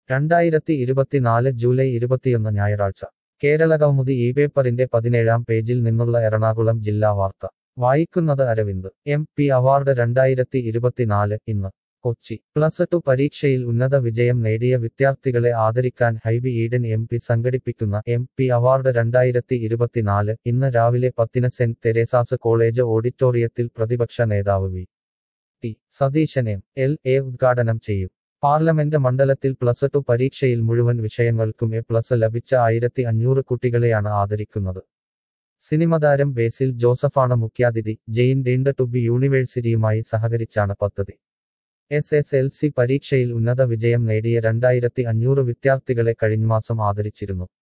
രണ്ടായിരത്തി ഇരുപത്തിനാല് ജൂലൈ ഇരുപത്തിയൊന്ന് ഞായറാഴ്ച കേരള കൗമുദി ഈ പേപ്പറിന്റെ പതിനേഴാം പേജിൽ നിന്നുള്ള എറണാകുളം ജില്ലാ വാർത്ത വായിക്കുന്നത് അരവിന്ദ് എം പി അവാർഡ് രണ്ടായിരത്തി ഇരുപത്തിനാല് ഇന്ന് കൊച്ചി പ്ലസ് ടു പരീക്ഷയിൽ ഉന്നത വിജയം നേടിയ വിദ്യാർത്ഥികളെ ആദരിക്കാൻ ഹൈബി ഈഡൻ എം പി സംഘടിപ്പിക്കുന്ന എം പി അവാർഡ് രണ്ടായിരത്തി ഇരുപത്തിനാല് ഇന്ന് രാവിലെ പത്തിന് സെന്റ് തെരേസാസ് കോളേജ് ഓഡിറ്റോറിയത്തിൽ പ്രതിപക്ഷ നേതാവ് V T Satheesan M L A ഉദ്ഘാടനം ചെയ്യും പാർലമെന്റ് മണ്ഡലത്തിൽ പ്ലസ് ടു പരീക്ഷയിൽ മുഴുവൻ വിഷയങ്ങൾക്കും എ പ്ലസ് ലഭിച്ച ആയിരത്തി അഞ്ഞൂറ് കുട്ടികളെയാണ് ആദരിക്കുന്നത് സിനിമതാരം ബേസിൽ ജോസഫാണ് മുഖ്യാതിഥി ജെയിൻ ഡീൻഡ് ടു ബി യൂണിവേഴ്സിറ്റിയുമായി സഹകരിച്ചാണ് പദ്ധതി എസ് എസ് എൽ സി പരീക്ഷയിൽ ഉന്നത വിജയം നേടിയ രണ്ടായിരത്തി അഞ്ഞൂറ് വിദ്യാർത്ഥികളെ കഴിഞ്ഞമാസം ആദരിച്ചിരുന്നു